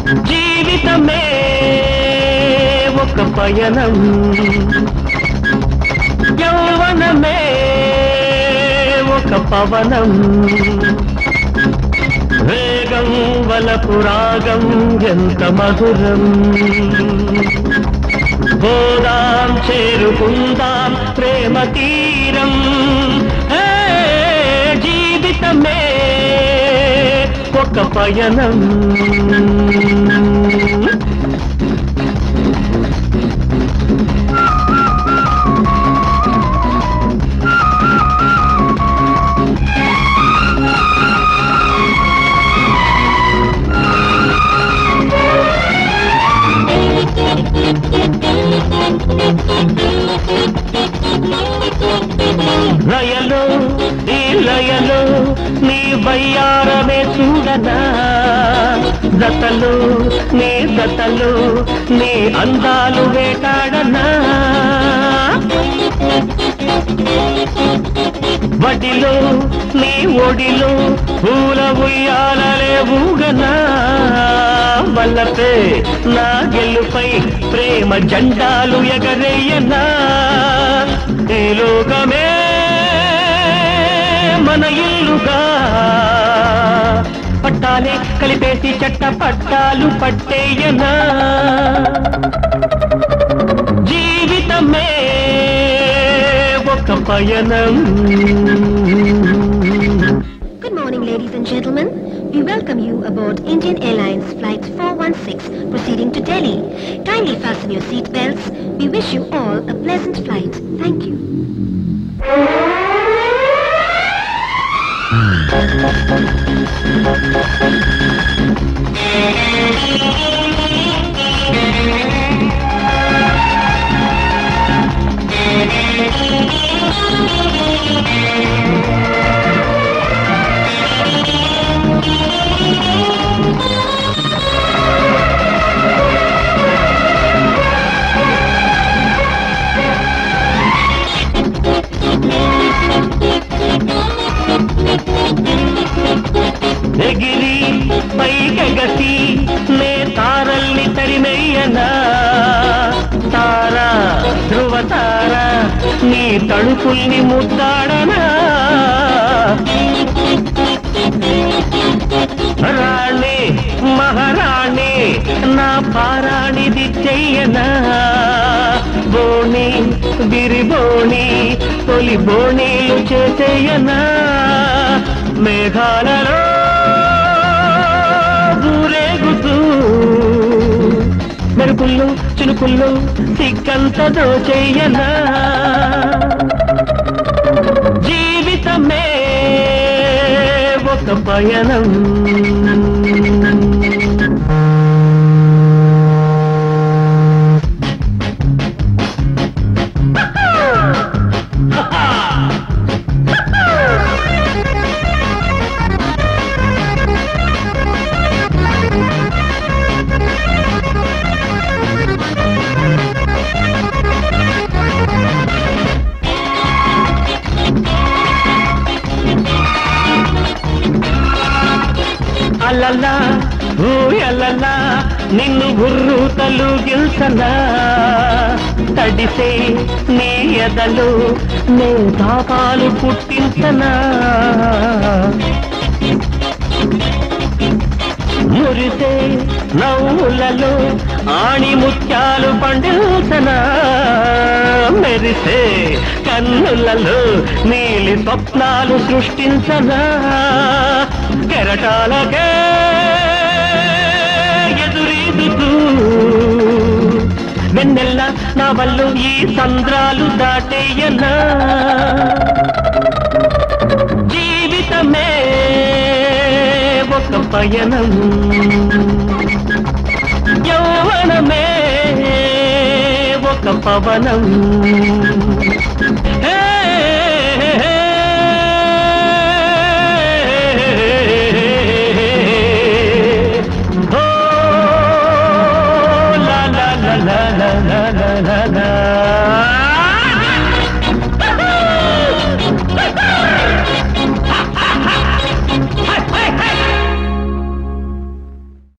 జీవితమే ఒక పయనం యౌవనమే ఒక పవనం వేగం వలపు రాగం ఎంత మధురం పోదాం చేరుకుందాం ప్రేమ తీరం ఏ, జీవితమే ఒక పయనం లయలో ఈ లయలో నీ వయ్యారమే చూడనా జతలు నీ జతలు నీ అందాలు వేటాడనా వడిలో నీ ఒడిలో పూల ఉయ్యాలలే ఊగనా వల్లపే నా గెలుపై ప్రేమ జెండాలు ఎగరేయనా ఈ లోకమే మన ఇల్లుగా పట్టాలే కలిపేసి చెట్ట పట్టాలు పట్టేయనా జీవితమే ఒక పయనం Good morning, ladies and gentlemen. We welcome you aboard Indian Airlines Flight 416 proceeding to Delhi. Kindly fasten your seat belts. We wish you all a pleasant flight. Thank you. ఎగిరి పైకెగసి నే తారల్ని తరిమెయ్యనా తారా ధ్రువ తార నీ తడుపుల్ని ముద్దాడనా రాణి మహారాణి నా పారాణిది చెయ్యనా బోణి బిరిబోణి తొలి బోణీలు చేసేయనా మేఘాలలో ఊరేగుతూ మెరుపుల్లో చినుకుల్లో సిగ్గంత దోచేయనా జీవితమే ఒక పయనం అల్లల్లా ఊయల్లల్లా నిన్ను గుర్రు తలుగిల్సనా తడిసే నీ ఎదలు నే తాపాలు పుట్టించనా మురిసే నవ్వులలో ఆణి ముత్యాలు పండించనా మెరిసే కన్నులలో నీలి స్వప్నాలు సృష్టించనా కెరటాలకే ఎదురీదుతూ వెన్నెల్ల నా వల్లు ఈ సంద్రాలు దాటేయనా జీవితమే ఒక పయనం యౌవనమే ఒక పవనం